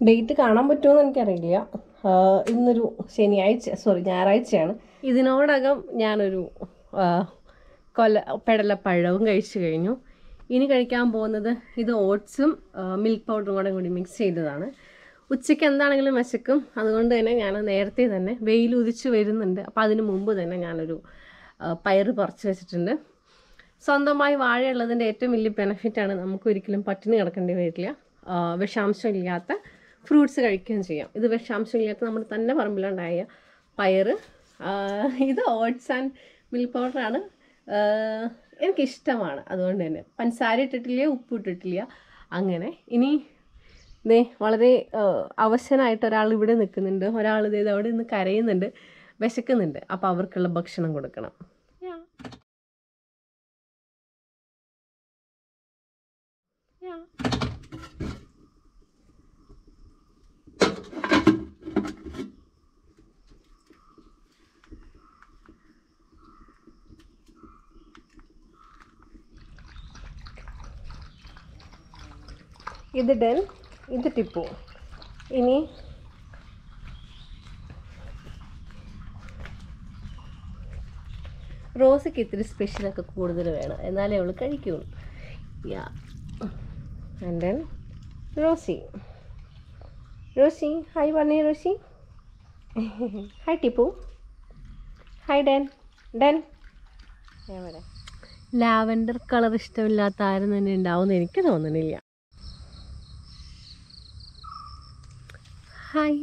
Date കാണാൻ പറ്റുമോ എനിക്കറിയില്ല ആ, ഇന്നൊരു ശനിയാഴ്ച സോറി ഞായറാഴ്ചയാണ് ഇതിനോടകം ഞാനൊരു ആ, കൊല പെടലപ്പഴവും കഴിച്ചു കഴിഞ്ഞു ഇനി കഴിക്കാൻ പോകുന്നത് ഇത് ഓട്സും മിൽക്ക് പൗഡറും കൂടെ കൂടി മിക്സ് ചെയ്തതാണ് ഉച്ചയ്ക്ക് എന്താണെങ്കിലും വിശക്കും അതുകൊണ്ട് തന്നെ ഞാൻ നേരത്തെ തന്നെ വെയിൽ ഉദിച്ച് വരുന്നുണ്ട് അപ്പോൾ അതിന് മുമ്പ് തന്നെ ഞാനൊരു ആ, പയറ് പറിച്ച് വെച്ചിട്ടുണ്ട് സ്വന്തമായി വാഴയുള്ളതിൻ്റെ ഏറ്റവും വലിയ ബെനിഫിറ്റാണ് നമുക്ക് ഒരിക്കലും പട്ടിണി കിടക്കേണ്ടി വരില്ല ആ, വിഷാംശമില്ലാത്ത ഫ്രൂട്ട്സ് കഴിക്കുകയും ചെയ്യാം ഇത് വിഷാംശമില്ലാത്ത നമ്മുടെ തന്നെ പറമ്പിലുണ്ടായ പയറ് ആ, ഇത് ഓട്സ് ആൻഡ് മിൽക്ക് പൗഡറാണ് എനിക്കിഷ്ടമാണ് അതുകൊണ്ട് തന്നെ പഞ്ചസാര ഇട്ടിട്ടില്ല ഉപ്പ് ഇട്ടിട്ടില്ല അങ്ങനെ ഇനി ദേ വളരെ ആ, അവശനായിട്ട് ഒരാൾ ഇവിടെ നിൽക്കുന്നുണ്ട് ഒരാൾ ഇതേ അവിടെ നിന്ന് കരയുന്നുണ്ട് വിശക്കുന്നുണ്ട് അപ്പോൾ അവർക്കുള്ള ഭക്ഷണം കൊടുക്കണം Yeah. Yeah. ഇത് ഡെൻ ഇത് ടിപ്പു ഇനി റോസയ്ക്ക് ഇത്തിരി സ്പെഷ്യലൊക്കെ കൂടുതൽ വേണം എന്നാലേ അവൾ കഴിക്കുള്ളൂ yeah and then Rosie Rosie hi പറഞ്ഞേ Rosie hi Tippu hi then then എവിടെ ലാവൻഡർ കളർ ഇഷ്ടമില്ലാത്ത ആരും തന്നെ ഉണ്ടാവുമെന്ന് എനിക്ക് തോന്നണില്ല ഹായ്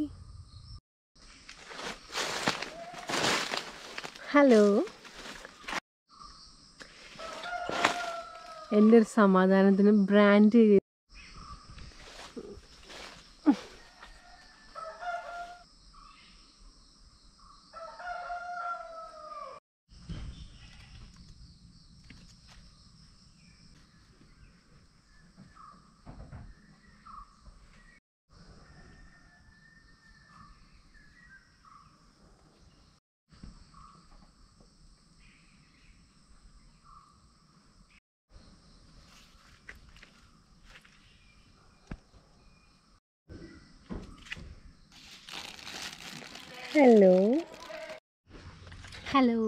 ഹലോ എൻ്റെ ഒരു സമാധാനത്തിന് ബ്രാൻഡ് ഹലോ ഹലോ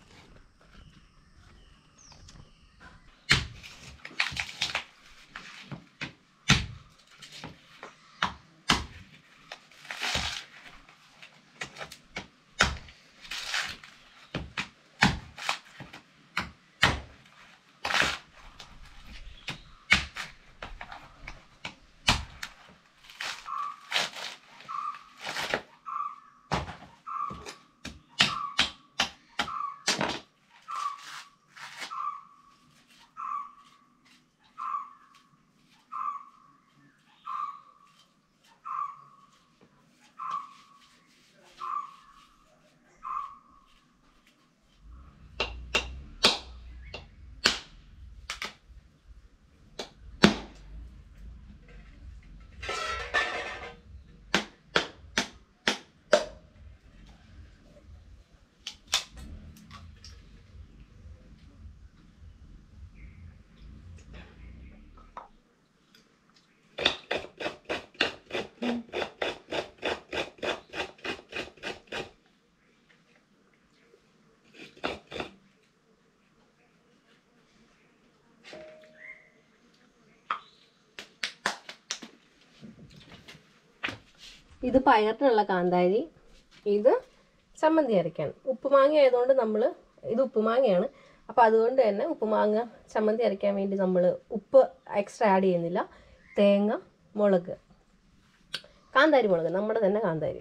ഇത് പയറിനുള്ള കാന്താരി ഇത് ചമ്മന്തി അരയ്ക്കാൻ ഉപ്പുമാങ്ങ ആയതുകൊണ്ട് നമ്മൾ ഇത് ഉപ്പുമാങ്ങയാണ് അപ്പോൾ അതുകൊണ്ട് തന്നെ ഉപ്പുമാങ്ങ ചമ്മന്തി അരയ്ക്കാൻ വേണ്ടി നമ്മൾ ഉപ്പ് എക്സ്ട്രാ ആഡ് ചെയ്യുന്നില്ല തേങ്ങ മുളക് കാന്താരി മുളക് നമ്മുടെ തന്നെ കാന്താരി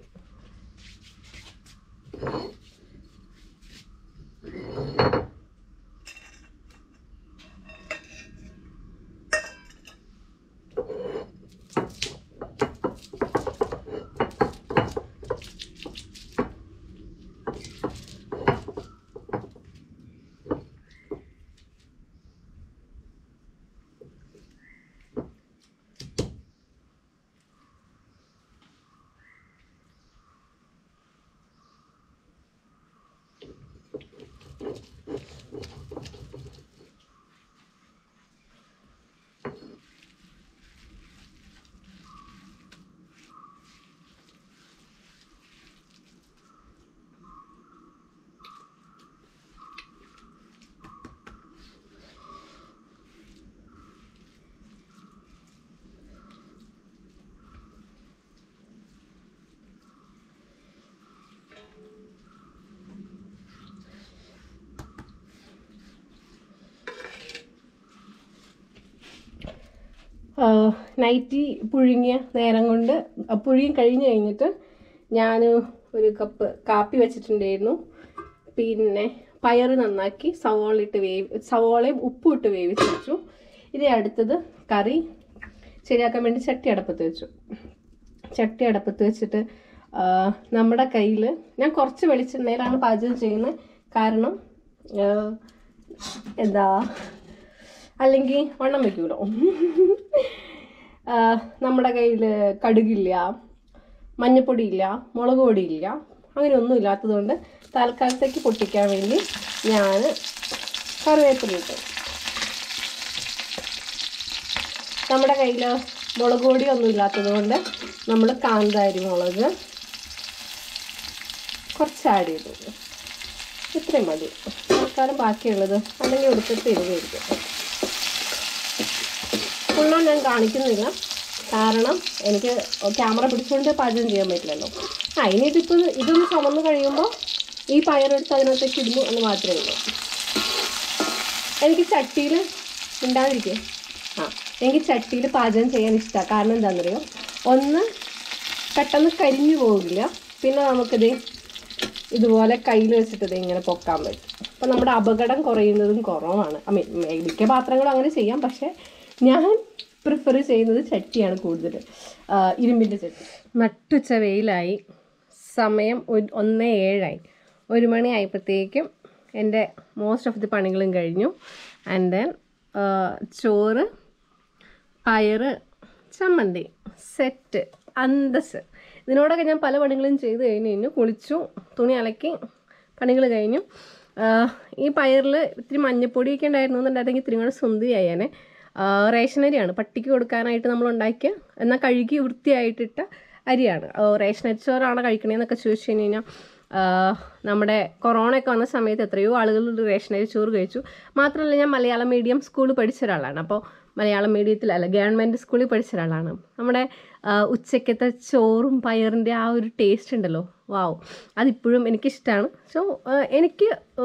നൈറ്റി പുഴുങ്ങിയ നേരം കൊണ്ട് ആ പുഴുങ്ങി കഴിഞ്ഞ് കഴിഞ്ഞിട്ട് ഞാൻ ഒരു കപ്പ് കാപ്പി വെച്ചിട്ടുണ്ടായിരുന്നു പിന്നെ പയറ് നന്നാക്കി സവോള ഇട്ട് വേവി സവോളയും ഉപ്പും ഇട്ട് വേവിച്ച് വെച്ചു ഇത് അടുത്തത് കറി ശരിയാക്കാൻ വേണ്ടി ചട്ടി അടപ്പത്ത് വെച്ചു ചട്ടി അടപ്പത്ത് വെച്ചിട്ട് ആ, നമ്മുടെ കയ്യിൽ ഞാൻ കുറച്ച് വെളിച്ചെണ്ണയിലാണ് പാചകം ചെയ്യുന്നത് കാരണം ആ, എന്താ അല്ലെങ്കിൽ വണ്ണം വെക്കൂലോ ആ, നമ്മുടെ കയ്യിൽ കടുകില്ല മഞ്ഞപ്പൊടിയില്ല മുളക് പൊടിയില്ല അങ്ങനെ ഒന്നും ഇല്ലാത്തതുകൊണ്ട് തൽക്കാലത്തേക്ക് പൊട്ടിക്കാൻ വേണ്ടി ഞാൻ കറിവേപ്പില ഇട്ടു നമ്മുടെ കയ്യിൽ മുളക് പൊടി ഒന്നും ഇല്ലാത്തത് കൊണ്ട് നമ്മൾ കാന്താരി മുളക് കുറച്ച് ആഡ് ചെയ്തു ഇത്രയും മതി തൽക്കാലം ബാക്കിയുള്ളത് അല്ലെങ്കിൽ എടുത്തിട്ട് ഇരുവായിരിക്കും ഫുള്ളും ഞാൻ കാണിക്കുന്നില്ല കാരണം എനിക്ക് ക്യാമറ പിടിച്ചുകൊണ്ട് പാചകം ചെയ്യാൻ പറ്റില്ലല്ലോ ആ ഇനി ഇതിപ്പോൾ ഇതൊന്ന് ചുമന്ന് കഴിയുമ്പോൾ ഈ പയറെടുത്ത് അതിനകത്തേക്ക് ഇടുന്നു എന്ന് മാത്രമേ ഉള്ളൂ എനിക്ക് ചട്ടിയിൽ ഉണ്ടാതിരിക്കേ ആ എനിക്ക് ചട്ടിയിൽ പാചകം ചെയ്യാൻ ഇഷ്ടമാണ് കാരണം എന്താണെന്നറിയോ ഒന്ന് പെട്ടെന്ന് കരിഞ്ഞു പോകില്ല പിന്നെ നമുക്കിത് ഇതുപോലെ കയ്യിൽ വെച്ചിട്ട് ഇത് ഇങ്ങനെ പൊക്കാൻ പറ്റും അപ്പം നമ്മുടെ അപകടം കുറയുന്നതും കുറവാണ് ഐ മീൻ മിക്ക പാത്രങ്ങളും അങ്ങനെ ചെയ്യാം പക്ഷേ ഞാൻ പ്രിഫർ ചെയ്യുന്നത് ചട്ടിയാണ് കൂടുതൽ ഇരുമ്പിൻ്റെ ചട്ടി നട്ടുച്ച വെയിലായി സമയം ഒരു ഒന്ന് ഏഴായി ഒരു മണി ആയപ്പോഴത്തേക്കും എൻ്റെ മോസ്റ്റ് ഓഫ് ദി പണികളും കഴിഞ്ഞു ആൻഡ് ദെൻ ചോറ് പയറ് ചമ്മന്തി സെറ്റ് അന്തസ് ഇതിനോടൊക്കെ ഞാൻ പല പണികളും ചെയ്ത് കഴിഞ്ഞ് കഴിഞ്ഞു കുളിച്ചു തുണി അലക്കി പണികൾ കഴിഞ്ഞു ആഹ് ഈ പയറിൽ ഇത്തിരി മഞ്ഞപ്പൊടിയൊക്കെ ഉണ്ടായിരുന്നു എന്നുണ്ടായിരുന്നെങ്കിൽ ഇത്തിരി കൂടെ സുന്ദരിയായേനെ ആഹ് റേഷൻ അരിയാണ് പട്ടിക്ക് കൊടുക്കാനായിട്ട് നമ്മൾ ഉണ്ടാക്കിയ എന്നാൽ കഴുകി വൃത്തിയായിട്ടിട്ട അരിയാണ് ആഹ് റേഷൻ അരി ചോറാണ് കഴിക്കണേന്നൊക്കെ ചോദിച്ചു കഴിഞ്ഞ് കഴിഞ്ഞാൽ ആഹ് നമ്മുടെ കൊറോണയൊക്കെ വന്ന സമയത്ത് എത്രയോ ആളുകൾ റേഷൻ അരി ചോറ് കഴിച്ചു മാത്രമല്ല ഞാൻ മലയാളം മീഡിയം സ്കൂളിൽ പഠിച്ച ഒരാളാണ് അപ്പോൾ മലയാളം മീഡിയത്തിൽ അല്ല ഗവൺമെൻറ് സ്കൂളിൽ പഠിച്ച ഒരാളാണ് നമ്മുടെ ആ, ഉച്ചക്കത്തെ ചോറും പയറിൻ്റെ ആ ഒരു ടേസ്റ്റ് ഉണ്ടല്ലോ വാവ് അതിപ്പോഴും എനിക്കിഷ്ടമാണ് സോ എനിക്ക് ആ,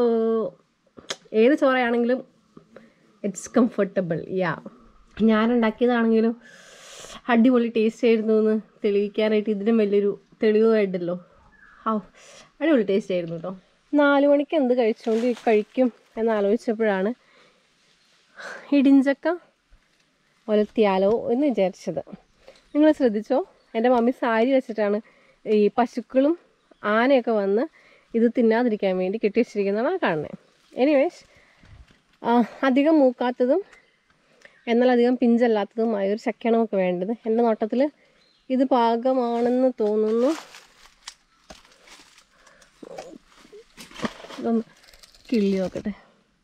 ഏത് ചോറയാണെങ്കിലും ഇറ്റ്സ് കംഫർട്ടബിൾ യാ ഞാനുണ്ടാക്കിയതാണെങ്കിലും അടിപൊളി ടേസ്റ്റ് ആയിരുന്നു എന്ന് തെളിയിക്കാനായിട്ട് ഇതിനും വലിയൊരു തെളിവ് വേണ്ടല്ലോ ഹൗ അടിപൊളി ടേസ്റ്റ് ആയിരുന്നു കേട്ടോ നാല് മണിക്ക് എന്ത് കഴിച്ചുകൊണ്ട് കഴിക്കും എന്നാലോചിച്ചപ്പോഴാണ് ഇടിഞ്ചക്ക ഒലത്തിയാലോ എന്ന് വിചാരിച്ചത് നിങ്ങൾ ശ്രദ്ധിച്ചോ എൻ്റെ മമ്മി സാരി വെച്ചിട്ടാണ് ഈ പശുക്കളും ആനയൊക്കെ വന്ന് ഇത് തിന്നാതിരിക്കാൻ വേണ്ടി കെട്ടി വെച്ചിരിക്കുന്നതാണ് കാണുന്നത് എനിവേസ് അധികം മൂക്കാത്തതും എന്നാൽ അധികം പിഞ്ചല്ലാത്തതുമായ ഒരു ചക്കയാണ് നമുക്ക് വേണ്ടത് എൻ്റെ നോട്ടത്തിൽ ഇത് പാകമാണെന്ന് തോന്നുന്നു ഇതൊന്ന് കിള്ളി നോക്കട്ടെ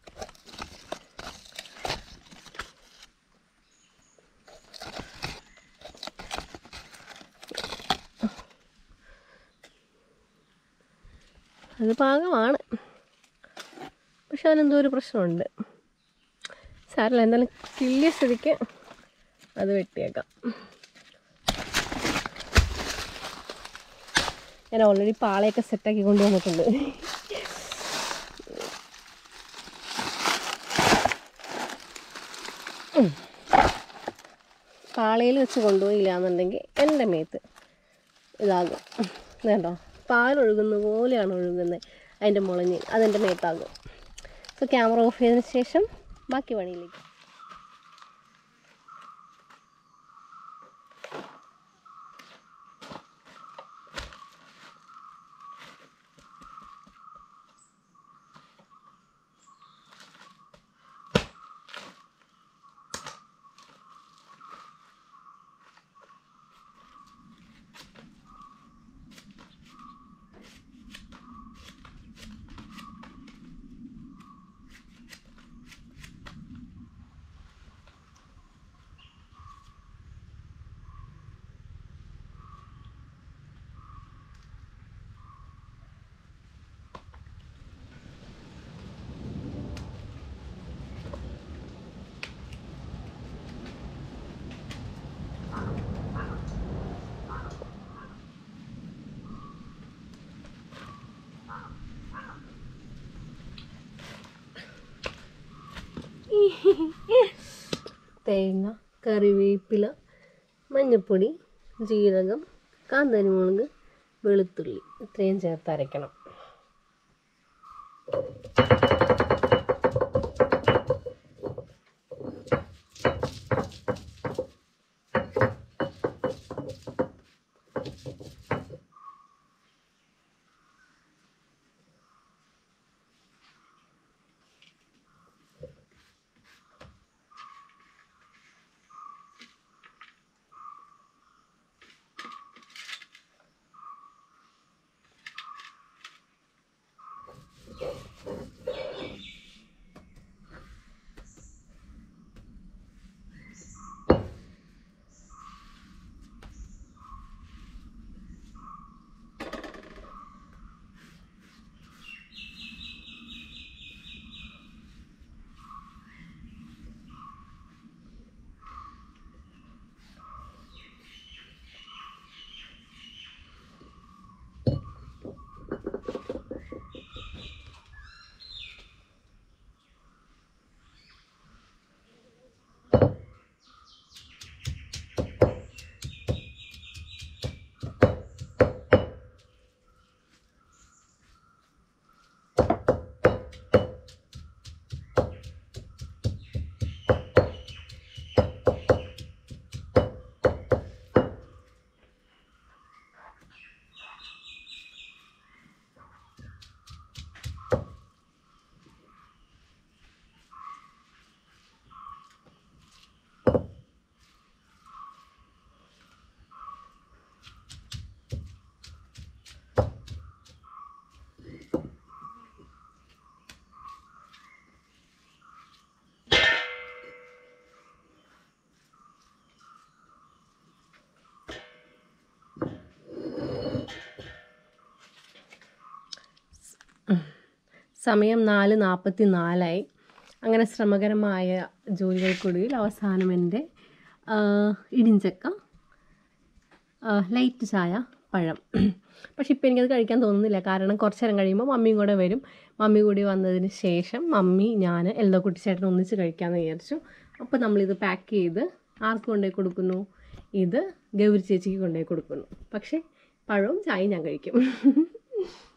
അത് പാകമാണ് പക്ഷെ അതിനെന്തോ ഒരു പ്രശ്നമുണ്ട് സാരല്ല എന്തായാലും കിള്ളിയ സ്ഥിതിക്ക് അത് വെട്ടിയേക്കാം ഞാൻ ഓൾറെഡി പാളയൊക്കെ സെറ്റാക്കി കൊണ്ടുവന്നിട്ടുണ്ട് ഉം. പാളയിൽ വെച്ച് കൊണ്ടുപോയില്ല എന്നുണ്ടെങ്കിൽ എൻ്റെ മേത്ത് ഇതാകും വേണ്ടോ പാലൊഴുകുന്ന പോലെയാണ് ഒഴുകുന്നത് അതിൻ്റെ മുളഞ്ഞ് അതെൻ്റെ മേത്താകും സോ ക്യാമറ ഓഫ് ചെയ്തതിന് ശേഷം ബാക്കി പണിയിലേക്ക് തേങ്ങ കറിവേപ്പില മഞ്ഞൾപ്പൊടി ജീരകം കാന്താരിമുളക് വെളുത്തുള്ളി ഇത്രയും ചേർത്ത് അരയ്ക്കണം സമയം നാല് നാൽപ്പത്തി നാലായി അങ്ങനെ ശ്രമകരമായ ജോലികൾക്കൊടുവിൽ അവസാനം എൻ്റെ ആ, ഇടിഞ്ചക്ക ആ, ലൈറ്റ് ചായ പഴം പക്ഷെ ഇപ്പം എനിക്കത് കഴിക്കാൻ തോന്നുന്നില്ല കാരണം കുറച്ച് നേരം കഴിയുമ്പോൾ മമ്മിയും കൂടെ വരും മമ്മി കൂടി വന്നതിന് ശേഷം മമ്മി ഞാൻ എൽദോ കുട്ടിച്ചേട്ടൻ ഒന്നിച്ച് കഴിക്കാമെന്ന് വിചാരിച്ചു അപ്പോൾ നമ്മളിത് പാക്ക് ചെയ്ത് ആർക്ക് കൊണ്ടുപോയി കൊടുക്കുന്നു ഇത് ഗൗരി ചേച്ചിക്ക് കൊണ്ടുപോയി കൊടുക്കുന്നു പക്ഷേ പഴവും ചായയും ഞാൻ കഴിക്കും